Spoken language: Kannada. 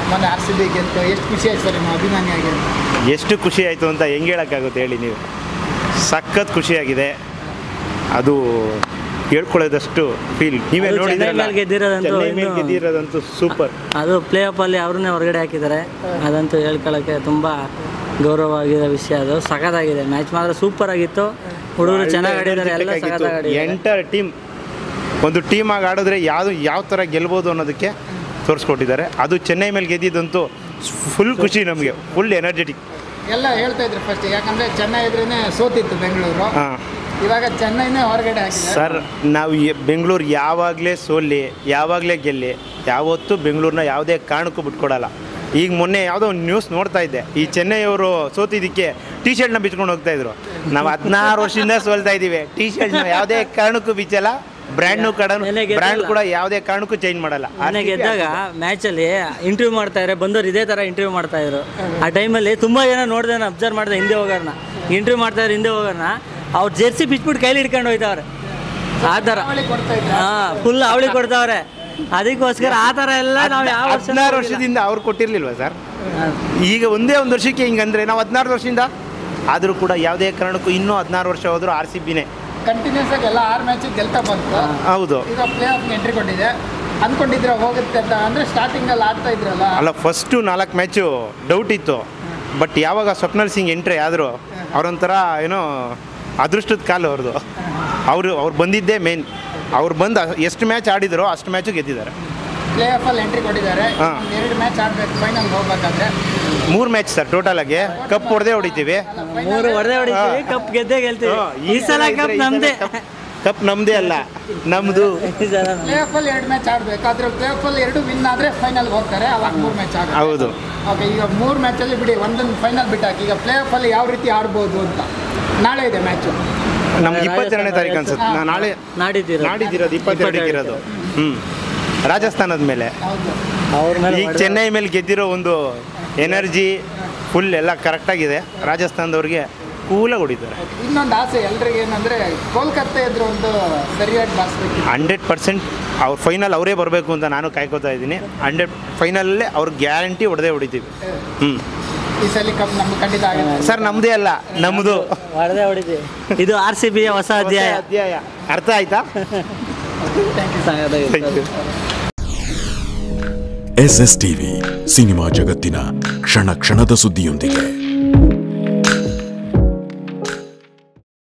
ಮೊನ್ನೆ ಆರ್ ಸಿ ಬಿ ಗೆದ್ದು ಎಷ್ಟು ಖುಷಿ ಆಯ್ತು ಸರ್ ನಿಮ್ಮ ಅಭಿಮಾನಿಯಾಗಿ ಎಷ್ಟು ಖುಷಿ ಆಯಿತು ಅಂತ ಹೆಂಗೆ ಹೇಳೋಕ್ಕಾಗುತ್ತೆ ಹೇಳಿ ನೀವು ಸಖತ್ ಖುಷಿಯಾಗಿದೆ ಅದು ಹೇಳ್ಕೊಳ್ಳೋದಷ್ಟು ಫೀಲ್ ನೀವೇ ಅದು ಚೆನ್ನೈ ನೋಡಿದ್ರಲ್ಲ ಮೇಲೆ ಗೆದ್ದಿರೋದಂತೂ ಚೆನ್ನೈ ಮೇಲೆ ಇನ್ನೂ- ಗೆದ್ದಿರೋದಂತೂ ಸೂಪರ್ ಅದು ಪ್ಲೇ ಅಲ್ಲಿ ಅವ್ರನ್ನೇ ಹೊರಗಡೆ ಹಾಕಿದ್ದಾರೆ ಅದಂತೂ ಹೇಳ್ಕೊಳ್ಳೋಕ್ಕೆ ತುಂಬ ಗೌರವವಾಗಿರೋ ವಿಷಯ ಅದು ಸಖತ್ತಾಗಿದೆ ಮ್ಯಾಚ್ ಮಾತ್ರ ಸೂಪರ್ ಆಗಿತ್ತು ಹುಡುಗರು ಚೆನ್ನಾಗಿ ಆಡಿದ್ದಾರೆ ಎಲ್ಲ ಸಖತ್ತಾಗಿ ಆಡಿದ್ದಾರೆ ಎಂಟರ್ ಟೀಮ್ ಒಂದು ಟೀಮ್ ಆಗಿ ಆಡಿದ್ರೆ ಯಾವುದು ಯಾವ ಥರ ಗೆಲ್ಬೋದು ಅನ್ನೋದಕ್ಕೆ ತೋರಿಸ್ಕೊಟ್ಟಿದ್ದಾರೆ ಅದು ಚೆನ್ನೈ ಮೇಲೆ ಗೆದ್ದಿದ್ದಂತೂ ಫುಲ್ ಖುಷಿ ನಮಗೆ ಫುಲ್ ಎನರ್ಜೆಟಿಕ್ ಎಲ್ಲ ಹೇಳ್ತಾ ಇದ್ರು ಫಸ್ಟ್ ಯಾಕಂದ್ರೆ ಚೆನ್ನೈ ಇದ್ರೇನೆ ಸೋತಿತ್ತು ಬೆಂಗಳೂರು ಹಾಂ ಇವಾಗ ಚೆನ್ನೈನೇ ಹೊರಗಡೆ ಹಾಕಿದೆ ಸರ್ ನಾವು ಎ- ಬೆಂಗಳೂರು ಯಾವಾಗಲೇ ಸೋಲ್ಲಿ ಯಾವಾಗಲೇ ಗೆಲ್ಲಿ ಯಾವತ್ತೂ ಬೆಂಗಳೂರನ್ನ ಯಾವುದೇ ಕಾರಣಕ್ಕೂ ಬಿಟ್ಕೊಡಲ್ಲ ಈಗ ಮೊನ್ನೆ ಯಾವುದೋ ಒಂದು ನ್ಯೂಸ್ ನೋಡ್ತಾ ಇದ್ದೆ ಈ ಚೆನ್ನೈಯವರು ಸೋತಿದ್ದಕ್ಕೆ ಟೀ ಶರ್ಟ್ನ ಬಿಚ್ಕೊಂಡು ಹೋಗ್ತಾ ಇದ್ರು ನಾವು ಹದಿನಾರು ವರ್ಷದಿಂದ ಸೋಲ್ತಾ ಇದ್ದೀವಿ ಟೀ ಶರ್ಟ್ನ ಯಾವುದೇ ಕಾರಣಕ್ಕೂ ಬಿಚ್ಚಲ್ಲ ಬ್ರ್ಯಾಂಡ್ನು ಕಡ ನೆನ್ನೆ ಗೆದ್ದಲ್ಲ. ಬ್ರ್ಯಾಂಡ್ ಕೂಡ ಯಾವುದೇ ಕಾರಣಕ್ಕೂ ಚೇಂಜ್ ಮಾಡಲ್ಲ ಮನೆ ಗೆದ್ದಾಗ ಮ್ಯಾಚಲ್ಲಿ ಇಂಟರ್ವ್ಯೂ ಮಾಡ್ತಾ ಇದ್ದಾರೆ ಬಂದವ್ರು ಇದೇ ಥರ ಇಂಟರ್ವ್ಯೂ ಮಾಡ್ತಾ ಇದ್ರು ಆ ಟೈಮಲ್ಲಿ ತುಂಬ ಜನ ನೋಡಿದೆ ನಾನು ಅಬ್ಸರ್ವ್ ಮಾಡಿದೆ ಹಿಂದೆ ಹೋಗೋರ್ನ ಇಂಟರ್ವ್ಯೂ ಮಾಡ್ತಾ ಇದ್ರು ಹಿಂದೆ ಹೋಗೋರ್ನ ಅವ್ರು ಜೆರ್ಸಿ ಬಿಟ್ಬಿಟ್ಟು ಕೈಲಿ ಹಿಡ್ಕೊಂಡು ಹೋಯ್ತವ್ರೆ ಆ ಥರ ಅವಳಿ ಕೊಡ್ತಾ ಇದ್ರು ಹಾಂ ಫುಲ್ ಅವಳಿ ಕೊಡ್ತಾವ್ರೆ ಅದಕ್ಕೋಸ್ಕರ ಆ ಥರ ಎಲ್ಲ ನಾವು ಯಾವ ವರ್ಷ ಹದಿನಾರು ವರ್ಷದಿಂದ ಅವ್ರು ಕೊಟ್ಟಿರ್ಲಿಲ್ವಾ ಸರ್ ಈಗ ಒಂದೇ ಒಂದು ವರ್ಷಕ್ಕೆ ಹಿಂಗಂದ್ರೆ ನಾವು ಹದಿನಾರು ವರ್ಷದಿಂದ ಆದರೂ ಕೂಡ ಯಾವುದೇ ಕಾರಣಕ್ಕೂ ಇನ್ನೂ ಹದಿನಾರು ವರ್ಷ ಹೋದರೂ ಆರ್ ಸಿ ಬಿನೇ ಕಂಟಿನ್ಯೂಸ್ ಆಗಿ ಎಲ್ಲ ಆರು ಮ್ಯಾಚ್ ಗೆಲ್ತಾ ಬಂತು ಹೌದು ಈಗ ಪ್ಲೇ ಆಫ್ ಎಂಟ್ರಿ ಕೊಟ್ಟಿದೆ ಅನ್ಕೊಂಡಿದ್ರೆ ಹೋಗುತ್ತೆ ಅಂತ ಅಂದ್ರೆ ಸ್ಟಾರ್ಟಿಂಗ್ ಅಲ್ಲಿ ಆಡ್ತಾ ಇದ್ರಲ್ಲ ಅಲ್ಲ ಫಸ್ಟು ನಾಲ್ಕು ಮ್ಯಾಚು ಡೌಟ್ ಇತ್ತು ಬಟ್ ಯಾವಾಗ ಸ್ವಪ್ನಲ್ ಸಿಂಗ್ ಎಂಟ್ರಿ ಆದರು ಅವರೊಂಥರ ಏನೋ ಅದೃಷ್ಟದ ಕಾಲು ಅವ್ರದ್ದು ಅವರು ಅವ್ರು ಬಂದಿದ್ದೇ ಮೇನ್ ಅವ್ರು ಬಂದು ಎಷ್ಟು ಮ್ಯಾಚ್ ಆಡಿದರೋ ಅಷ್ಟು ಮ್ಯಾಚು ಗೆದ್ದಿದ್ದಾರೆ ಪ್ಲೇ ಆಫ್ ಅಲ್ಲಿ ಎಂಟ್ರಿ ಕೊಟ್ಟಿದ್ದಾರೆ ಹಾ. ಇನ್ನೊಂದ್ ಎರಡು ಮ್ಯಾಚ್ ಆಡ್ಬೇಕು ಫೈನಲ್ ಹೋಗ್ಬೇಕಾದ್ರೆ ಮೂರು ಮ್ಯಾಚ್ ಸರ್ ಟೋಟಲಾಗಿ ಕಪ್ ಹೊಡೆದೇ ಹೊಡಿತೀವಿ ಮೂರು ಹೊಡೆದೇ ಹೊಡಿತೀವಿ ಕಪ್ ಗೆದ್ದೇ ಗೆಲ್ತೀವಿ ಈ ಸಲ ಕಪ್ ನಮ್ದೇ ಕಪ್ ನಮ್ಮದೇ ಅಲ್ಲ ನಮ್ಮದು ಈ ಸಲ ಪ್ಲೇ ಆಫ್ ಅಲ್ಲಿ ಎರಡು ಮ್ಯಾಚ್ ಆಡ್ಬೇಕು ಅದ್ರ ಪ್ಲೇ ಆಫ್ ಅಲ್ಲಿ ಎರಡು ವಿನ್ ಆದ್ರೆ ಫೈನಲ್ ಹೋಗ್ತಾರೆ ಅವಾಗ ಮೂರು ಮ್ಯಾಚ್ ಆಗುತ್ತೆ ಹೌದು ಓಕೆ ಈಗ ಮೂರು ಮ್ಯಾಚಲ್ಲಿ ಬಿಡಿ ಒಂದೊಂದು ಫೈನಲ್ ಬಿಟ್ಟಾಕಿ ಈಗ ಪ್ಲೇ ಆಫ್ ಅಲ್ಲಿ ಯಾವ ರೀತಿ ಆಡ್ಬೋದು ಅಂತ ನಾಳೆ ಇದೆ ಮ್ಯಾಚು ನಮ್ಗೆ ಇಪ್ಪತ್ತೆರಡನೇ ತಾರೀಕು ಅನ್ಸುತ್ತೆ ನಾ- ನಾಳೆ ನಾಡಿದ್ದೀರ ನಾಡಿದ್ದಿರೋದು ಇಪ್ಪತ್ತೆರಡಕ್ಕೆ ಇರೋದು ಹ್ಞೂ ರಾಜಸ್ಥಾನದ ಮೇಲೆ ಹೌದು ಅವ್ರ ಮೇಲೆ ಈಗ ಚೆನ್ನೈ ಮೇಲೆ ಗೆದ್ದಿರೋ ಒಂದು ಎನರ್ಜಿ ಫುಲ್ ಎಲ್ಲ ಕರೆಕ್ಟಾಗಿದೆ ರಾಜಸ್ಥಾನದವ್ರಿಗೆ ಕೂಲಾಗಿ ಹೊಡಿತಾರೆ ಇನ್ನೊಂದು ಆಸೆ ಎಲ್ರಿಗೆ ಏನಂದ್ರೆ ಕೋಲ್ಕತ್ತಾ ಇದ್ರೆ ಒಂದು ಸರಿಯಾಗಿ ಬಾರಿಸ್ಬೇಕು ಹಂಡ್ರೆಡ್ ಪರ್ಸೆಂಟ್ ಅವ್ರ ಫೈನಲ್ ಅವರೇ ಬರಬೇಕು ಅಂತ ನಾನು ಕಾಯ್ಕೋತಾ ಇದ್ದೀನಿ ಹಂಡ್ರೆಡ್ ಫೈನಲ್ಲೇ ಅವ್ರ ಗ್ಯಾರಂಟಿ ಹೊಡೆದೇ ಹೊಡಿತೀವಿ ಹ್ಞೂ ಈ ಸಲ ಕಪ್ ನಮ್ಗೆ ಖಂಡಿತ ಆಗುತ್ತೆ ಸರ್ ನಮ್ಮದೇ ಅಲ್ಲ ನಮ್ಮದು ಹೊಡೆದೇ ಹೊಡಿತೀವಿ ಇದು ಆರ್ ಸಿ ಬಿಯ ಹೊಸ ಅಧ್ಯಾಯ ಅಧ್ಯಾಯ ಅರ್ಥ ಆಯ್ತಾ ಸಾಕಾಗಿದೆ. Thank you S S TV cinema ಜಗತ್ತಿನ ಕ್ಷಣ ಕ್ಷಣದ ಸುದ್ದಿಯೊಂದಿಗೆ